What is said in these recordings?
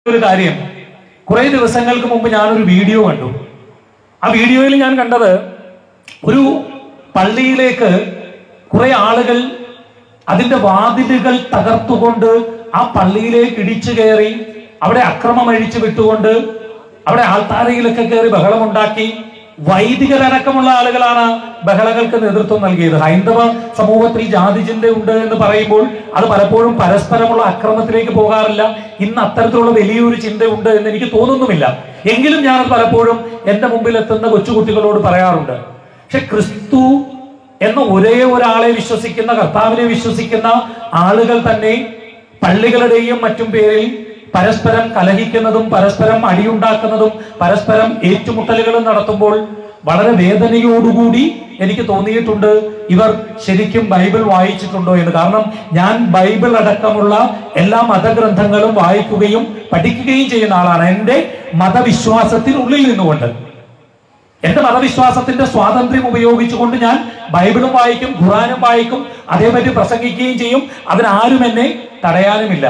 ഒരു കാര്യം കുറെ ദിവസങ്ങൾക്ക് മുമ്പ് ഞാനൊരു വീഡിയോ കണ്ടു ആ വീഡിയോയിൽ ഞാൻ കണ്ടത് ഒരു പള്ളിയിലേക്ക് കുറെ ആളുകൾ അതിന്റെ വാതിലുകൾ തകർത്തുകൊണ്ട് ആ പള്ളിയിലേക്ക് ഇടിച്ചു കയറി അവിടെ അക്രമം അഴിച്ചു വിട്ടുകൊണ്ട് അവിടെ ആൾത്താരയിലൊക്കെ കയറി ബഹളമുണ്ടാക്കി വൈദികരടക്കമുള്ള ആളുകളാണ് ബഹളങ്ങൾക്ക് നേതൃത്വം നൽകിയത് ഹൈന്ദവ സമൂഹത്തിൽ ജാതി ചിന്ത ഉണ്ട് എന്ന് പറയുമ്പോൾ അത് പലപ്പോഴും പരസ്പരമുള്ള അക്രമത്തിലേക്ക് പോകാറില്ല ഇന്ന് അത്തരത്തിലുള്ള വലിയൊരു ചിന്തയുണ്ട് എന്ന് എനിക്ക് തോന്നുന്നുമില്ല എങ്കിലും ഞാനത് പലപ്പോഴും എന്റെ മുമ്പിൽ എത്തുന്ന കൊച്ചുകുട്ടികളോട് പറയാറുണ്ട് പക്ഷെ ക്രിസ്തു എന്ന ഒരേ ഒരാളെ വിശ്വസിക്കുന്ന കർത്താവിനെ വിശ്വസിക്കുന്ന ആളുകൾ തന്നെ പള്ളികളുടെയും മറ്റും പേരിൽ പരസ്പരം കലഹിക്കുന്നതും പരസ്പരം അടിയുണ്ടാക്കുന്നതും പരസ്പരം ഏറ്റുമുട്ടലുകളും നടത്തുമ്പോൾ വളരെ വേദനയോടുകൂടി എനിക്ക് തോന്നിയിട്ടുണ്ട് ഇവർ ശരിക്കും ബൈബിൾ വായിച്ചിട്ടുണ്ടോ എന്ന് കാരണം ഞാൻ ബൈബിൾ അടക്കമുള്ള എല്ലാ മതഗ്രന്ഥങ്ങളും വായിക്കുകയും പഠിക്കുകയും ചെയ്യുന്ന ആളാണ് എൻ്റെ മതവിശ്വാസത്തിനുള്ളിൽ നിന്നുകൊണ്ട് എന്റെ മതവിശ്വാസത്തിന്റെ സ്വാതന്ത്ര്യം ഉപയോഗിച്ചുകൊണ്ട് ഞാൻ ബൈബിളും വായിക്കും ഖുറാനും വായിക്കും അതേപറ്റി പ്രസംഗിക്കുകയും ചെയ്യും അതിനാരും എന്നെ തടയാനുമില്ല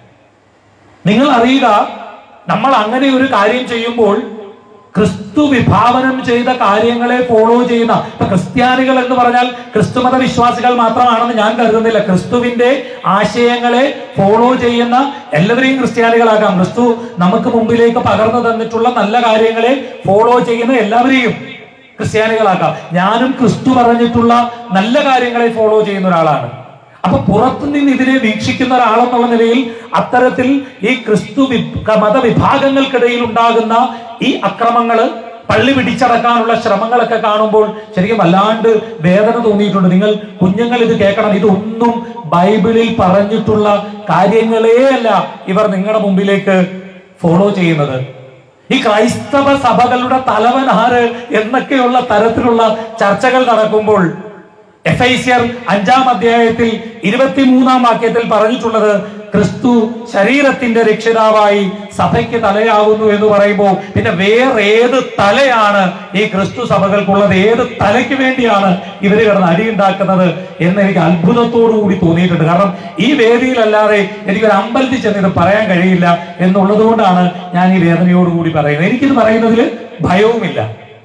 നിങ്ങൾ അറിയുക നമ്മൾ അങ്ങനെ ഒരു കാര്യം ചെയ്യുമ്പോൾ ക്രിസ്തു വിഭാവനം ചെയ്ത കാര്യങ്ങളെ ഫോളോ ചെയ്യുന്ന ഇപ്പൊ ക്രിസ്ത്യാനികൾ എന്ന് പറഞ്ഞാൽ ക്രിസ്തുമത വിശ്വാസികൾ മാത്രമാണെന്ന് ഞാൻ കരുതുന്നില്ല ക്രിസ്തുവിന്റെ ആശയങ്ങളെ ഫോളോ ചെയ്യുന്ന എല്ലാവരെയും ക്രിസ്ത്യാനികളാക്കാം ക്രിസ്തു നമുക്ക് മുമ്പിലേക്ക് പകർന്നു തന്നിട്ടുള്ള നല്ല കാര്യങ്ങളെ ഫോളോ ചെയ്യുന്ന എല്ലാവരെയും ക്രിസ്ത്യാനികളാക്കാം ഞാനും ക്രിസ്തു പറഞ്ഞിട്ടുള്ള നല്ല കാര്യങ്ങളെ ഫോളോ ചെയ്യുന്ന ഒരാളാണ് അപ്പൊ പുറത്തുനിന്ന് ഇതിനെ വീക്ഷിക്കുന്ന ഒരാളെന്നുള്ള നിലയിൽ അത്തരത്തിൽ ഈ ക്രിസ്തു വി- മതവിഭാഗങ്ങൾക്കിടയിൽ ഉണ്ടാകുന്ന ഈ അക്രമങ്ങള് പള്ളി പിടിച്ചടക്കാനുള്ള ശ്രമങ്ങളൊക്കെ കാണുമ്പോൾ ശരിക്കും വല്ലാണ്ട് വേദന തോന്നിയിട്ടുണ്ട് നിങ്ങൾ കുഞ്ഞുങ്ങൾ ഇത് കേൾക്കണം ഇതൊന്നും ബൈബിളിൽ പറഞ്ഞിട്ടുള്ള കാര്യങ്ങളേ അല്ല ഇവർ നിങ്ങളുടെ മുമ്പിലേക്ക് ഫോളോ ചെയ്യുന്നത് ഈ ക്രൈസ്തവ സഭകളുടെ തലവൻ ആര് എന്നൊക്കെയുള്ള തരത്തിലുള്ള ചർച്ചകൾ നടക്കുമ്പോൾ എഫ് ഐ സി ആർ അഞ്ചാം അധ്യായത്തിൽ ഇരുപത്തിമൂന്നാം വാക്യത്തിൽ പറഞ്ഞിട്ടുള്ളത് ക്രിസ്തു ശരീരത്തിന്റെ രക്ഷിതാവായി സഭയ്ക്ക് തലയാകുന്നു എന്ന് പറയുമ്പോൾ പിന്നെ വേറെ ഏത് തലയാണ് ഈ ക്രിസ്തു സഭകൾക്കുള്ളത് ഏത് തലയ്ക്ക് വേണ്ടിയാണ് ഇവര് കിടന്ന് അടിയുണ്ടാക്കുന്നത് എന്ന് എനിക്ക് അത്ഭുതത്തോടു കൂടി തോന്നിയിട്ടുണ്ട് കാരണം ഈ വേദിയിലല്ലാതെ എനിക്കൊരു അമ്പലത്തിൽ ചെന്ന് ഇത് പറയാൻ കഴിയില്ല എന്നുള്ളത് കൊണ്ടാണ് ഞാൻ ഈ വേദനയോടുകൂടി പറയുന്നത് എനിക്കിത് പറയുന്നതിൽ ഭയവുമില്ല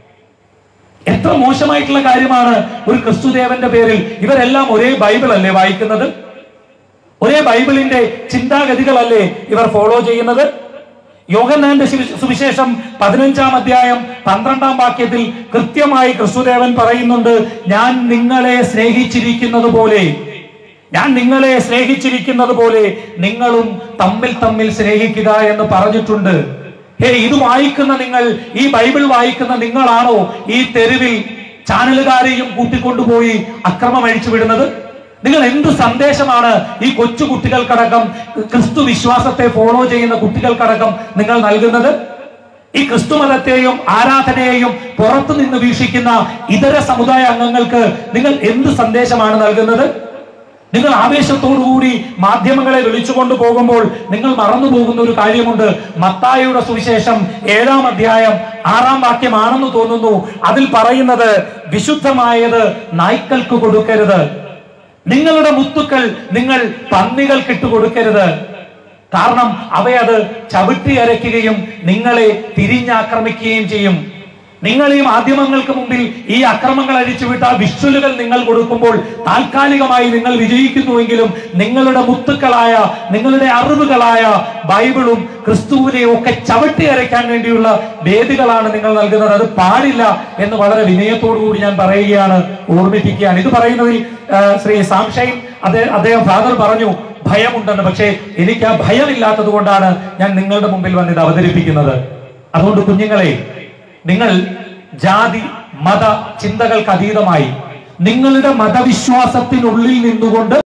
എത്ര മോശമായിട്ടുള്ള കാര്യമാണ് ഒരു ക്രിസ്തുദേവന്റെ പേരിൽ ഇവരെല്ലാം ഒരേ ബൈബിൾ അല്ലേ വായിക്കുന്നത് ഒരേ ബൈബിളിന്റെ ചിന്താഗതികളല്ലേ ഇവർ ഫോളോ ചെയ്യുന്നത് യോഗന്നാന്റെ സുവി- സുവിശേഷം പതിനഞ്ചാം അധ്യായം പന്ത്രണ്ടാം വാക്യത്തിൽ കൃത്യമായി ക്രിസ്തുദേവൻ പറയുന്നുണ്ട് ഞാൻ നിങ്ങളെ സ്നേഹിച്ചിരിക്കുന്നത് പോലെ ഞാൻ നിങ്ങളെ സ്നേഹിച്ചിരിക്കുന്നത് പോലെ നിങ്ങളും തമ്മിൽ തമ്മിൽ സ്നേഹിക്കുക എന്ന് പറഞ്ഞിട്ടുണ്ട് ഹേ ഇത് വായിക്കുന്ന നിങ്ങൾ ഈ ബൈബിൾ വായിക്കുന്ന നിങ്ങളാണോ ഈ തെരുവിൽ ചാനലുകാരെയും കൂട്ടിക്കൊണ്ടുപോയി അക്രമം അഴിച്ചു വിടുന്നത് നിങ്ങൾ എന്ത് സന്ദേശമാണ് ഈ കൊച്ചു കുട്ടികൾക്കടക്കം ക്രിസ്തു വിശ്വാസത്തെ ഫോളോ ചെയ്യുന്ന കുട്ടികൾക്കടക്കം നിങ്ങൾ നൽകുന്നത് ഈ ക്രിസ്തു മതത്തെയും ആരാധനയെയും പുറത്തു നിന്ന് വീക്ഷിക്കുന്ന ഇതര സമുദായ അംഗങ്ങൾക്ക് നിങ്ങൾ എന്ത് സന്ദേശമാണ് നൽകുന്നത് നിങ്ങൾ ആവേശത്തോടുകൂടി മാധ്യമങ്ങളെ വിളിച്ചുകൊണ്ട് പോകുമ്പോൾ നിങ്ങൾ മറന്നു പോകുന്ന ഒരു കാര്യമുണ്ട് മത്തായിയുടെ സുവിശേഷം ഏഴാം അധ്യായം ആറാം വാക്യമാണെന്ന് തോന്നുന്നു അതിൽ പറയുന്നത് വിശുദ്ധമായത് നായ്ക്കൾക്ക് കൊടുക്കരുത് നിങ്ങളുടെ മുത്തുക്കൾ നിങ്ങൾ പന്നികൾക്ക് ഇട്ടുകൊടുക്കരുത് കാരണം അവയത് ചവിട്ടി അരയ്ക്കുകയും നിങ്ങളെ തിരിഞ്ഞാക്രമിക്കുകയും ചെയ്യും നിങ്ങൾ ഈ മാധ്യമങ്ങൾക്ക് മുമ്പിൽ ഈ അക്രമങ്ങൾ അഴിച്ചുവിട്ട വിഷ്വലുകൾ നിങ്ങൾ കൊടുക്കുമ്പോൾ താൽക്കാലികമായി നിങ്ങൾ വിജയിക്കുന്നുവെങ്കിലും നിങ്ങളുടെ മുത്തുക്കളായ നിങ്ങളുടെ അറിവുകളായ ബൈബിളും ക്രിസ്തുവിനെയും ഒക്കെ ചവിട്ടി അരയ്ക്കാൻ വേണ്ടിയുള്ള വേദികളാണ് നിങ്ങൾ നൽകുന്നത് അത് പാടില്ല എന്ന് വളരെ വിനയത്തോടു കൂടി ഞാൻ പറയുകയാണ് ഓർമ്മിപ്പിക്കുകയാണ് ഇത് പറയുന്നതിൽ ആ, ശ്രീ സാംഷയും അദ്ദേഹം അദ്ദേഹം ഫാദർ പറഞ്ഞു ഭയമുണ്ടെന്ന് പക്ഷേ എനിക്ക് ആ ഭയമില്ലാത്തത് കൊണ്ടാണ് ഞാൻ നിങ്ങളുടെ മുമ്പിൽ വന്ന് ഇത് അവതരിപ്പിക്കുന്നത് അതുകൊണ്ട് കുഞ്ഞുങ്ങളെ നിങ്ങൾ ജാതി മത ചിന്തകൾക്ക് അതീതമായി നിങ്ങളുടെ മതവിശ്വാസത്തിനുള്ളിൽ നിന്നുകൊണ്ട്